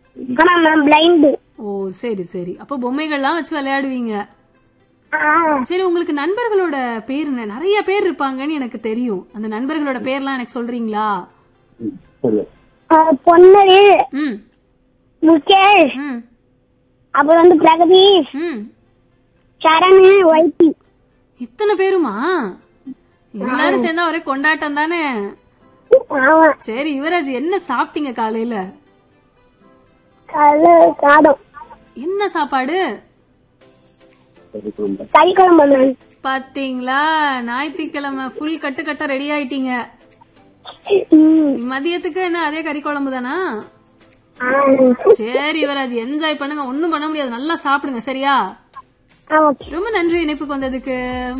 ஆமா ma'am blind ஓ சரி சரி அப்போ பொம்மைகள்லாம் வச்சு விளையாடுவீங்க சரி உங்களுக்கு நண்பர்களோட பேர் என்ன நிறைய பேர் இருப்பாங்கன்னு எனக்கு தெரியும் அந்த நண்பர்களோட பேர்லாம் எனக்கு சொல்றீங்களா சொல்லு பொன்னரு ம் முகேஷ் ம் அப்புறம் வந்து பிரகதீஷ் ம் சரண் வைத்தி இத்தனை பேருமா எல்லாரும் சேர்ந்தா ஒரே கொண்டாட்டம் தானே ஆமா சரி யுவராஜ் என்ன சாப்பிட்டீங்க காலையில அது சாதம் என்ன சாப்பாடு சரி குழந்தை கறி குழம்பு மேம் பாத்தீங்களா ஞாயிற்றுக்கிழமை ஃபுல் கட்டு கட்ட ரெடி ஆயிட்டீங்க ம். மதியத்துக்கு என்ன அதே கறி குழம்பு தானா ஆ. சரி யுவராஜ் என்ஜாய் பண்ணுங்க ஒண்ணும் பண்ண முடியாது நல்லா சாப்பிடுங்க சரியா ஆ, ஓகே ரொம்ப நன்றி இணைப்புக்கு வந்ததுக்கு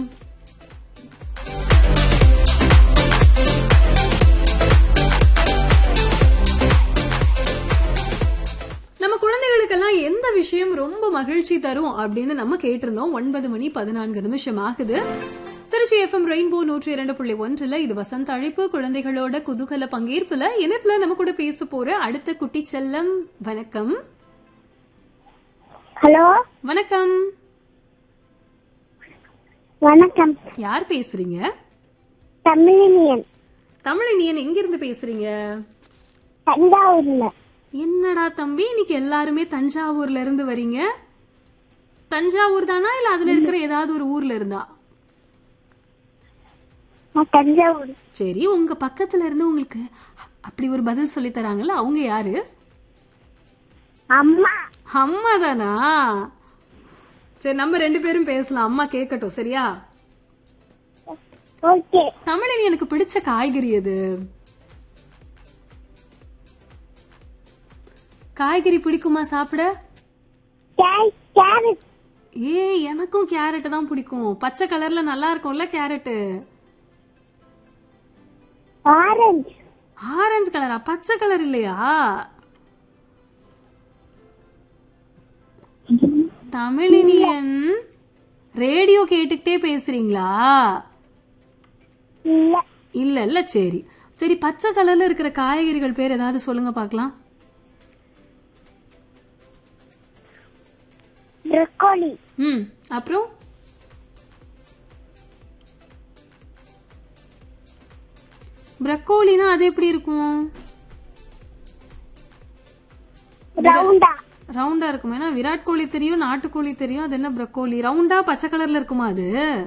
நம்ம குழந்தைகளுக்கெல்லாம் எந்த விஷயம் ரொம்ப மகிழ்ச்சி தரும் அப்படின்னு நம்ம கேட்டிருந்தோம் ஒன்பது மணி பதினான்கு நிமிஷம் ஆகுது திருச்சி எஃப்எம் ரெயின்போ நூற்றி இரண்டு புள்ளி ஒன்றுல இது வசந்த அழைப்பு குழந்தைகளோட குதூகல பங்கேற்புல இணைப்புல நம்ம கூட பேச போற அடுத்த குட்டி செல்லம் வணக்கம் ஹலோ வணக்கம் வணக்கம் யார் பேசுறீங்க தமிழினியன் தமிழினியன் எங்கிருந்து பேசுறீங்க தஞ்சாவூர்ல என்னடா தம்பி இன்னைக்கு எல்லாருமே தஞ்சாவூர்ல இருந்து வரீங்க தஞ்சாவூர் தானா இல்ல அதுல இருக்கிற ஏதாவது ஒரு ஊர்ல இருந்தா நான் தஞ்சாவூர் சரி உங்க பக்கத்துல இருந்து உங்களுக்கு அப்படி ஒரு பதில் சொல்லி தராங்கல்ல அவங்க யாரு அம்மா அம்மா தானா சரி நம்ம ரெண்டு பேரும் பேசலாம் அம்மா கேட்கட்டும் சரியா ஓகே தமிழினி எனக்கு பிடிச்ச காய்கறி எது காய்கறி பிடிக்குமா சாப்பிட கே- கேரட் ஏ எனக்கும் கேரட் தான் பிடிக்கும் பச்சை கலர்ல நல்லா இருக்கும்ல கேரட் ஆரஞ்சு ஆரஞ்சு கலரா பச்சை கலர் இல்லையா தமிழினியன் ரேடியோ கேட்டுக்கிட்டே பேசுறீங்களா இல்ல இல்ல இல்ல சரி சரி பச்சை கலர்ல இருக்கிற காய்கறிகள் பேர் ஏதாவது சொல்லுங்க பார்க்கலாம் ப்ரொக்கோலி ம் அப்புறம் பிரக்கோலினா அது எப்படி இருக்கும் ரவுண்டா ரவுண்டா இருக்கும் ஏன்னா விராட் கோலி தெரியும் நாட்டுக்கோழி தெரியும் அது என்ன பிரக்கோலி ரவுண்டா பச்சை கலர்ல இருக்குமா அது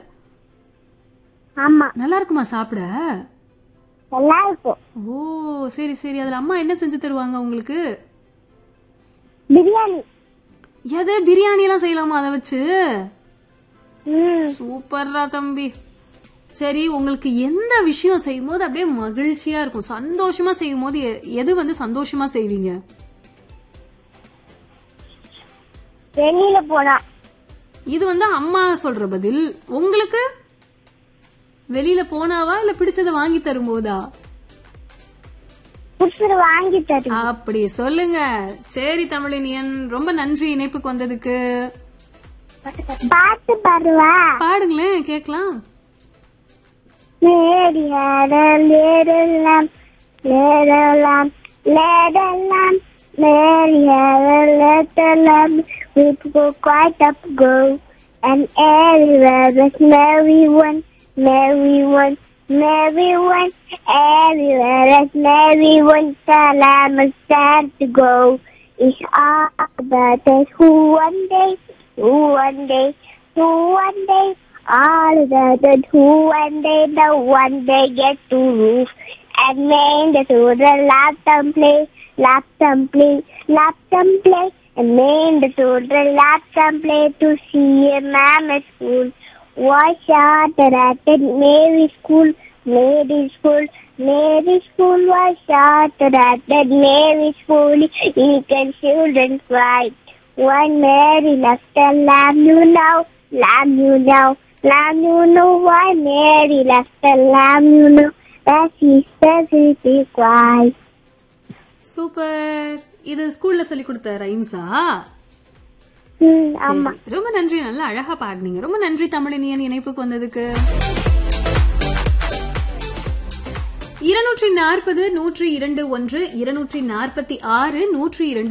ஆமா நல்லா இருக்குமா சாப்பிட நல்லா இருக்கும் ஓ சரி சரி அதுல அம்மா என்ன செஞ்சு தருவாங்க உங்களுக்கு பிரியாணி எது பிரியாணி எல்லாம் செய்யலாமா அதை வச்சு ம் சூப்பர்ரா தம்பி சரி உங்களுக்கு எந்த விஷயம் செய்யும் போது அப்படியே மகிழ்ச்சியா இருக்கும் சந்தோஷமா செய்யும் போது எ- எது வந்து சந்தோஷமா செய்வீங்க வெளியில போனா இது வந்து அம்மா சொல்ற பதில் உங்களுக்கு வெளியில போனாவா இல்ல பிடிச்சத வாங்கி தரும்போதா புதுசு வாங்கி தரும் அப்படி சொல்லுங்க சரி தமிழினியன் ரொம்ப நன்றி இணைப்புக்கு வந்ததுக்கு பாட்டு பாடுவா பாடுங்களேன் கேக்கலாம் Mary had a little lamb, little lamb, little lamb. Mary had a little lamb with go quite up go. And everywhere was Mary one, Mary one, Mary one. Everywhere was Mary one, the lamb was sad to go. It's all about us who one day, who one day, who one day. All the good who one day the one day get to roof and made the children laugh and play, laugh and play, laugh and play, and made the children laugh and play to see a mammy school. Watch out at the Mary school, Mary school, Mary school. Watch out at the Mary school. You can children cry. One Mary left a lamb, you know, lamb, you know, lamb, you know. Why Mary left a lamb, you know, that she says it is cry. Super இது ஸ்கூல்ல சொல்லி கொடுத்த ரைம்ஸா ம், ஆமா சரி ரொம்ப நன்றி நல்லா அழகா பாடுனீங்க ரொம்ப நன்றி தமிழினியன் இணைப்புக்கு வந்ததுக்கு இருநூற்றி நாற்பது நூற்றி இரண்டு ஒன்று இருநூற்றி நாற்பத்தி ஆறு நூற்றி இரண்டு